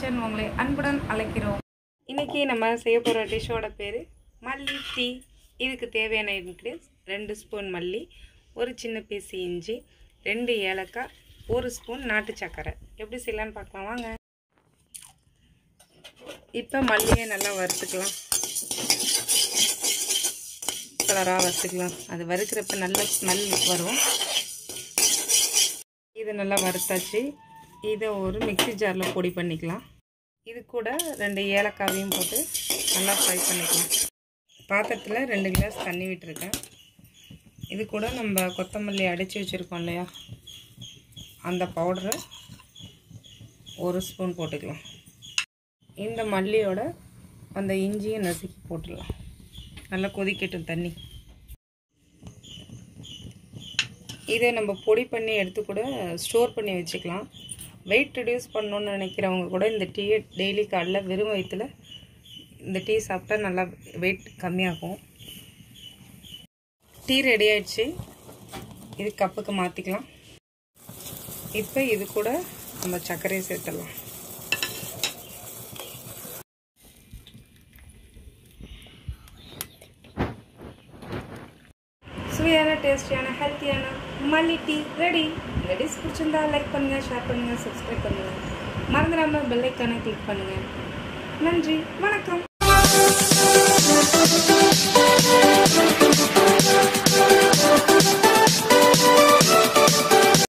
kitchen உங்களை அன்புடன் அழைக்கிறோம் இன்னைக்கு நம்ம செய்ய போகிற டிஷ்ஷோட பேர் மல்லி டீ இதுக்கு தேவையான இன்க்ரீடியன்ஸ் ரெண்டு ஸ்பூன் மல்லி ஒரு சின்ன பீஸ் இஞ்சி ரெண்டு ஏலக்காய் ஒரு ஸ்பூன் நாட்டு சர்க்கரை எப்படி செய்யலான்னு பார்க்கலாம் வாங்க இப்போ மல்லியை நல்லா வறுத்துக்கலாம் கலராக வறுத்துக்கலாம் அது வறுக்கிறப்ப நல்ல ஸ்மெல் வரும் இது நல்லா வறுத்தாச்சு இதை ஒரு மிக்ஸி ஜாரில் பொடி பண்ணிக்கலாம் இது கூட ரெண்டு ஏலக்காவையும் போட்டு நல்லா ஃப்ரை பண்ணிக்கலாம் பாத்திரத்தில் ரெண்டு கிளாஸ் தண்ணி விட்டுருக்கேன் இது கூட நம்ம கொத்தமல்லி அடித்து வச்சுருக்கோம் இல்லையா அந்த பவுடரை ஒரு ஸ்பூன் போட்டுக்கலாம் இந்த மல்லியோட அந்த இஞ்சியை நசுக்கி போட்டுடலாம் நல்லா கொதிக்கட்டும் தண்ணி இதை நம்ம பொடி பண்ணி எடுத்து கூட ஸ்டோர் பண்ணி வச்சுக்கலாம் வெயிட் ரிடியூஸ் பண்ணணுன்னு நினைக்கிறவங்க கூட இந்த டீயை டெய்லி காலைல வெறும் வயிற்றுல இந்த டீ சாப்பிட்டா நல்லா வெயிட் கம்மியாகும் டீ ரெடி ஆயிடுச்சு இது கப்புக்கு மாற்றிக்கலாம் இப்போ இது கூட நம்ம சர்க்கரையை சேர்த்துடலாம் சுவையான டேஸ்டியான ஹெல்த்தியான மல்லி டீ ரெடி இந்த டிஷ் பிடிச்சிருந்தா லைக் பண்ணுங்கள் ஷேர் பண்ணுங்கள் சப்ஸ்கிரைப் பண்ணுங்கள் மறந்துடாமல் பெல் ஐக்கானை கிளிக் பண்ணுங்கள் நன்றி வணக்கம்